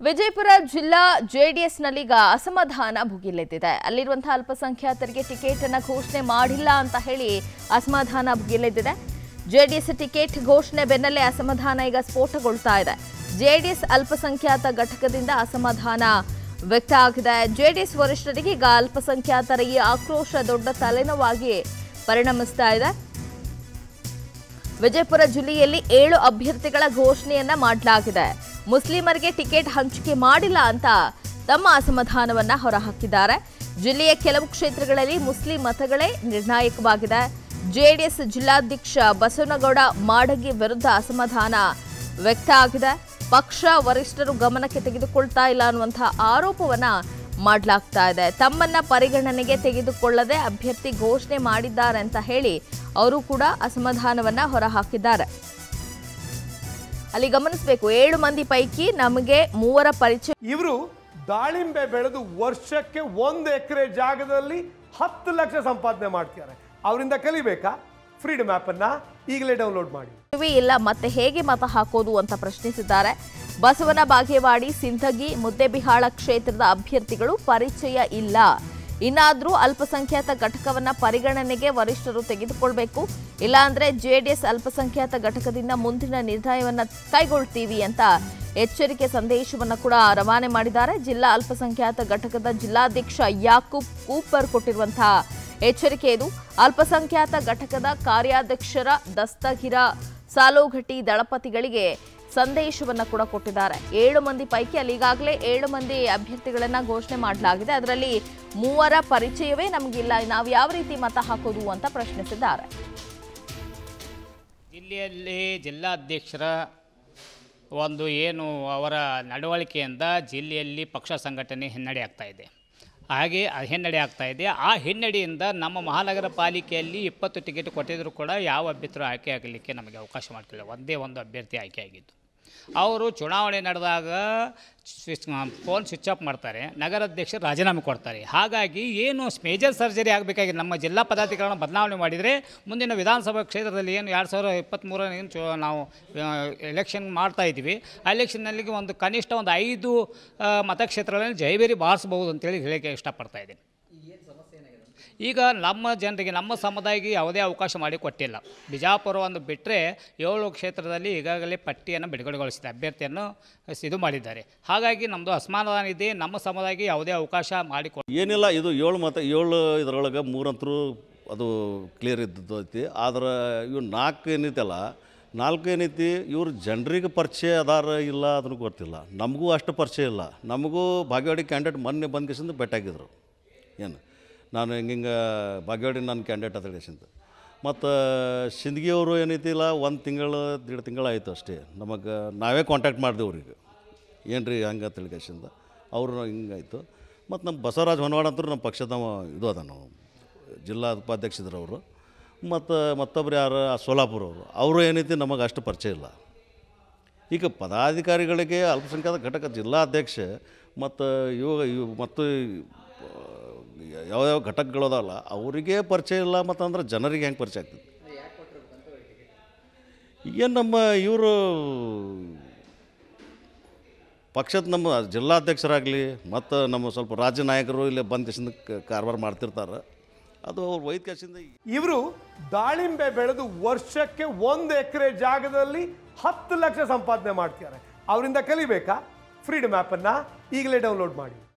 ವಿಜಯಪುರ ಜಿಲ್ಲಾ ಜೆಡಿಎಸ್ನಲ್ಲೀಗ ಅಸಮಾಧಾನ ಭುಗಿಲೆದ್ದಿದೆ ಅಲ್ಲಿರುವಂತಹ ಅಲ್ಪಸಂಖ್ಯಾತರಿಗೆ ಟಿಕೆಟ್ ಅನ್ನ ಘೋಷಣೆ ಮಾಡಿಲ್ಲ ಅಂತ ಹೇಳಿ ಅಸಮಾಧಾನ ಭುಗಿಲೆದ್ದಿದೆ ಜೆಡಿಎಸ್ ಟಿಕೆಟ್ ಘೋಷಣೆ ಬೆನ್ನಲ್ಲೇ ಅಸಮಾಧಾನ ಈಗ ಸ್ಫೋಟಗೊಳ್ತಾ ಇದೆ ಜೆಡಿಎಸ್ ಅಲ್ಪಸಂಖ್ಯಾತ ಘಟಕದಿಂದ ಅಸಮಾಧಾನ ವ್ಯಕ್ತ ಆಗಿದೆ ಜೆಡಿಎಸ್ ವರಿಷ್ಠರಿಗೆ ಈಗ ಅಲ್ಪಸಂಖ್ಯಾತರ ಈ ಆಕ್ರೋಶ ದೊಡ್ಡ ತಲೆನೋವಾಗಿ ಪರಿಣಮಿಸ್ತಾ ಇದೆ ವಿಜಯಪುರ ಜಿಲ್ಲೆಯಲ್ಲಿ ಏಳು ಅಭ್ಯರ್ಥಿಗಳ ಘೋಷಣೆಯನ್ನ ಮಾಡಲಾಗಿದೆ ಮುಸ್ಲಿಮರಿಗೆ ಟಿಕೆಟ್ ಹಂಚಿಕೆ ಮಾಡಿಲ್ಲ ಅಂತ ತಮ್ಮ ಅಸಮಾಧಾನವನ್ನ ಹೊರಹಾಕಿದ್ದಾರೆ ಜಿಲ್ಲೆಯ ಕೆಲವು ಕ್ಷೇತ್ರಗಳಲ್ಲಿ ಮುಸ್ಲಿಂ ಮತಗಳೇ ನಿರ್ಣಾಯಕವಾಗಿದೆ ಜೆಡಿಎಸ್ ಜಿಲ್ಲಾಧ್ಯಕ್ಷ ಬಸವನಗೌಡ ಮಾಡಗಿ ವಿರುದ್ಧ ಅಸಮಾಧಾನ ವ್ಯಕ್ತ ಆಗಿದೆ ಪಕ್ಷ ವರಿಷ್ಠರು ಗಮನಕ್ಕೆ ತೆಗೆದುಕೊಳ್ತಾ ಇಲ್ಲ ಅನ್ನುವಂತಹ ಆರೋಪವನ್ನ ಮಾಡಲಾಗ್ತಾ ಇದೆ ತಮ್ಮನ್ನ ಪರಿಗಣನೆಗೆ ತೆಗೆದುಕೊಳ್ಳದೆ ಅಭ್ಯರ್ಥಿ ಘೋಷಣೆ ಮಾಡಿದ್ದಾರೆ ಅಂತ ಹೇಳಿ ಅವರು ಕೂಡ ಅಸಮಾಧಾನವನ್ನ ಹೊರಹಾಕಿದ್ದಾರೆ ಅಲ್ಲಿ ಗಮನಿಸಬೇಕು ಏಳು ಮಂದಿ ಪೈಕಿ ನಮಗೆ ಮೂವರ ಪರಿಚಯ ಇವರು ದಾಳಿಂಬೆ ಬೆಳೆದು ವರ್ಷಕ್ಕೆ ಒಂದು ಎಕರೆ ಜಾಗದಲ್ಲಿ ಹತ್ತು ಲಕ್ಷ ಸಂಪಾದನೆ ಮಾಡ್ತಿದ್ದಾರೆ ಅವರಿಂದ ಕಲಿಬೇಕಾ ಫ್ರೀಡಮ್ ಅನ್ನ ಈಗಲೇ ಡೌನ್ಲೋಡ್ ಮಾಡಿ ಇಲ್ಲ ಮತ್ತೆ ಹೇಗೆ ಮತ ಹಾಕೋದು ಅಂತ ಪ್ರಶ್ನಿಸಿದ್ದಾರೆ ಬಸವನ ಬಾಗೇವಾಡಿ ಸಿಂಧಗಿ ಮುದ್ದೆಬಿಹಾಳ ಕ್ಷೇತ್ರದ ಅಭ್ಯರ್ಥಿಗಳು ಪರಿಚಯ ಇಲ್ಲ ಇನ್ನಾದ್ರೂ ಅಲ್ಪಸಂಖ್ಯಾತ ಘಟಕವನ್ನ ಪರಿಗಣನೆಗೆ ವರಿಷ್ಠರು ತೆಗೆದುಕೊಳ್ಬೇಕು ಇಲ್ಲಾಂದ್ರೆ ಜೆಡಿಎಸ್ ಅಲ್ಪಸಂಖ್ಯಾತ ಘಟಕದಿಂದ ಮುಂದಿನ ನಿರ್ಣಯವನ್ನ ಕೈಗೊಳ್ತೀವಿ ಅಂತ ಎಚ್ಚರಿಕೆ ಸಂದೇಶವನ್ನ ಕೂಡ ರವಾನೆ ಮಾಡಿದ್ದಾರೆ ಜಿಲ್ಲಾ ಅಲ್ಪಸಂಖ್ಯಾತ ಘಟಕದ ಜಿಲ್ಲಾಧ್ಯಕ್ಷ ಯಾಕೂಬ್ ಕೂಪರ್ ಕೊಟ್ಟಿರುವಂತಹ ಎಚ್ಚರಿಕೆ ಇದು ಅಲ್ಪಸಂಖ್ಯಾತ ಘಟಕದ ಕಾರ್ಯಾಧ್ಯಕ್ಷರ ದಸ್ತಗಿರ ಸಾಲೋಘಟಿ ದಳಪತಿಗಳಿಗೆ ಸಂದೇಶವನ್ನ ಕೂಡ ಕೊಟ್ಟಿದ್ದಾರೆ ಏಳು ಮಂದಿ ಪೈಕಿ ಅಲ್ಲಿ ಈಗಾಗಲೇ ಏಳು ಮಂದಿ ಅಭ್ಯರ್ಥಿಗಳನ್ನ ಘೋಷಣೆ ಮಾಡಲಾಗಿದೆ ಅದರಲ್ಲಿ ಮೂವರ ಪರಿಚಯವೇ ನಮಗಿಲ್ಲ ನಾವು ಯಾವ ರೀತಿ ಮತ ಹಾಕೋದು ಅಂತ ಪ್ರಶ್ನಿಸಿದ್ದಾರೆ ಜಿಲ್ಲೆಯಲ್ಲಿ ಜಿಲ್ಲಾಧ್ಯಕ್ಷರ ಒಂದು ಏನು ಅವರ ನಡವಳಿಕೆಯಿಂದ ಜಿಲ್ಲೆಯಲ್ಲಿ ಪಕ್ಷ ಸಂಘಟನೆ ಹಿನ್ನಡೆ ಆಗ್ತಾ ಇದೆ ಹಾಗೆ ಆ ಹಿನ್ನಡೆ ಆಗ್ತಾ ಇದೆ ಆ ಹಿನ್ನಡೆಯಿಂದ ನಮ್ಮ ಮಹಾನಗರ ಪಾಲಿಕೆಯಲ್ಲಿ ಇಪ್ಪತ್ತು ಟಿಕೆಟ್ ಕೊಟ್ಟಿದ್ದರೂ ಕೂಡ ಯಾವ ಅಭ್ಯರ್ಥಿರು ಆಯ್ಕೆ ಆಗಲಿಕ್ಕೆ ನಮಗೆ ಅವಕಾಶ ಮಾಡ್ತಿಲ್ಲ ಒಂದೇ ಒಂದು ಅಭ್ಯರ್ಥಿ ಆಯ್ಕೆ ಆಗಿದ್ದು ಅವರು ಚುನಾವಣೆ ನಡೆದಾಗ ಸ್ವಿಚ್ ಫೋನ್ ಸ್ವಿಚ್ ಆಫ್ ಮಾಡ್ತಾರೆ ನಗರಾಧ್ಯಕ್ಷರು ರಾಜೀನಾಮೆ ಕೊಡ್ತಾರೆ ಹಾಗಾಗಿ ಏನು ಮೇಜರ್ ಸರ್ಜರಿ ಆಗಬೇಕಾಗಿದೆ ನಮ್ಮ ಜಿಲ್ಲಾ ಪದಾಧಿಕಾರಿಗಳನ್ನ ಬದಲಾವಣೆ ಮಾಡಿದರೆ ಮುಂದಿನ ವಿಧಾನಸಭಾ ಕ್ಷೇತ್ರದಲ್ಲಿ ಏನು ಎರಡು ಸಾವಿರದ ಇಪ್ಪತ್ತ್ಮೂರ ಏನು ಚು ನಾವು ಎಲೆಕ್ಷನ್ ಮಾಡ್ತಾ ಇದ್ದೀವಿ ಆ ಎಲೆಕ್ಷನ್ನಲ್ಲಿ ಒಂದು ಕನಿಷ್ಠ ಒಂದು ಐದು ಆ, ಮತಕ್ಷೇತ್ರಗಳಲ್ಲಿ ಜಯಬೇರಿ ಬಾರಿಸಬಹುದು ಅಂತೇಳಿ ಹೇಳಕ್ಕೆ ಇಷ್ಟಪಡ್ತಾ ಇದ್ದೀನಿ ಈಗ ನಮ್ಮ ಜನರಿಗೆ ನಮ್ಮ ಸಮುದಾಯಕ್ಕೆ ಯಾವುದೇ ಅವಕಾಶ ಮಾಡಿ ಕೊಟ್ಟಿಲ್ಲ ಬಿಜಾಪುರ ಒಂದು ಬಿಟ್ಟರೆ ಏಳು ಕ್ಷೇತ್ರದಲ್ಲಿ ಈಗಾಗಲೇ ಪಟ್ಟಿಯನ್ನು ಬಿಡುಗಡೆಗೊಳಿಸಿದೆ ಅಭ್ಯರ್ಥಿಯನ್ನು ಇದು ಮಾಡಿದ್ದಾರೆ ಹಾಗಾಗಿ ನಮ್ಮದು ಅಸಮಾಧಾನ ಇದೆ ನಮ್ಮ ಸಮುದಾಯಕ್ಕೆ ಯಾವುದೇ ಅವಕಾಶ ಮಾಡಿ ಏನಿಲ್ಲ ಇದು ಏಳು ಮತ ಏಳು ಇದರೊಳಗೆ ಮೂರಂತರೂ ಅದು ಕ್ಲಿಯರ್ ಇದ್ದದ್ದು ಐತಿ ಆದ್ರೆ ಇವು ನಾಲ್ಕು ಏನೈತಲ್ಲ ನಾಲ್ಕು ಏನೈತಿ ಇವ್ರು ಜನರಿಗೆ ಪರಿಚಯ ಅದಾರ ಇಲ್ಲ ಅದನ್ನು ಗೊತ್ತಿಲ್ಲ ನಮಗೂ ಅಷ್ಟು ಪರಿಚಯ ಇಲ್ಲ ನಮಗೂ ಭಾಗ್ಯವಾಡಿ ಕ್ಯಾಂಡಿಡೇಟ್ ಮೊನ್ನೆ ಬಂದ ಕೇಸಿಂದ ಭೇಟಿಯಾಗಿದ್ರು ಏನು ನಾನು ಹಿಂಗಿಂಗೆ ಭಾಗ್ಯವಾಡಿ ನನ್ನ ಕ್ಯಾಂಡಿಡೇಟ್ ಅಂತ ಕೇಸಿಂದ ಮತ್ತು ಸಿಂದಗಿ ಅವರು ಏನೈತಿಲ್ಲ ಒಂದು ತಿಂಗಳು ದೇಡು ತಿಂಗಳು ಆಯಿತು ಅಷ್ಟೇ ನಮಗೆ ನಾವೇ ಕಾಂಟ್ಯಾಕ್ಟ್ ಮಾಡಿದೆವು ಅವ್ರಿಗೆ ಏನು ರೀ ಹಂಗೆ ಅಂತೇಳಿ ಕೇಸಿಂದ ಅವರು ಹಿಂಗಾಯ್ತು ಮತ್ತು ನಮ್ಮ ಬಸವರಾಜ್ ಹೊನವಾಡ ಅಂತೂ ನಮ್ಮ ಪಕ್ಷದ ಇದು ಅದ ನಾವು ಜಿಲ್ಲಾ ಉಪಾಧ್ಯಕ್ಷರು ಅವರು ಮತ್ತು ಮತ್ತೊಬ್ರು ಯಾರು ಆ ಸೋಲಾಪುರ ಅವರು ಅವರು ಏನೈತಿ ನಮಗೆ ಅಷ್ಟು ಪರಿಚಯ ಇಲ್ಲ ಈಗ ಪದಾಧಿಕಾರಿಗಳಿಗೆ ಅಲ್ಪಸಂಖ್ಯಾತ ಘಟಕ ಜಿಲ್ಲಾಧ್ಯಕ್ಷ ಮತ್ತು ಇವಾಗ ಇವು ಮತ್ತು ಯಾವ್ಯಾವ ಘಟಕಗಳದಲ್ಲ ಅವರಿಗೆ ಪರಿಚಯ ಇಲ್ಲ ಮತ್ತು ಅಂದ್ರೆ ಜನರಿಗೆ ಹೆಂಗೆ ಪರಿಚಯ ಆಗ್ತದೆ ಏನು ನಮ್ಮ ಇವರು ಪಕ್ಷದ ನಮ್ಮ ಜಿಲ್ಲಾಧ್ಯಕ್ಷರಾಗಲಿ ಮತ್ತು ನಮ್ಮ ಸ್ವಲ್ಪ ರಾಜ್ಯ ನಾಯಕರು ಇಲ್ಲಿ ಬಂದ ಕೇಸಿಂದ ಕಾರವಾರ ಮಾಡ್ತಿರ್ತಾರೆ ಅದು ಅವ್ರ ವೈದ್ಯಸಿಂದ ಇವರು ದಾಳಿಂಬೆ ಬೆಳೆದು ವರ್ಷಕ್ಕೆ ಒಂದು ಎಕರೆ ಜಾಗದಲ್ಲಿ ಹತ್ತು ಲಕ್ಷ ಸಂಪಾದನೆ ಮಾಡ್ತಿದ್ದಾರೆ ಅವರಿಂದ ಕಲಿಬೇಕಾ ಫ್ರೀಡಮ್ ಅನ್ನ ಈಗಲೇ ಡೌನ್ಲೋಡ್ ಮಾಡಿ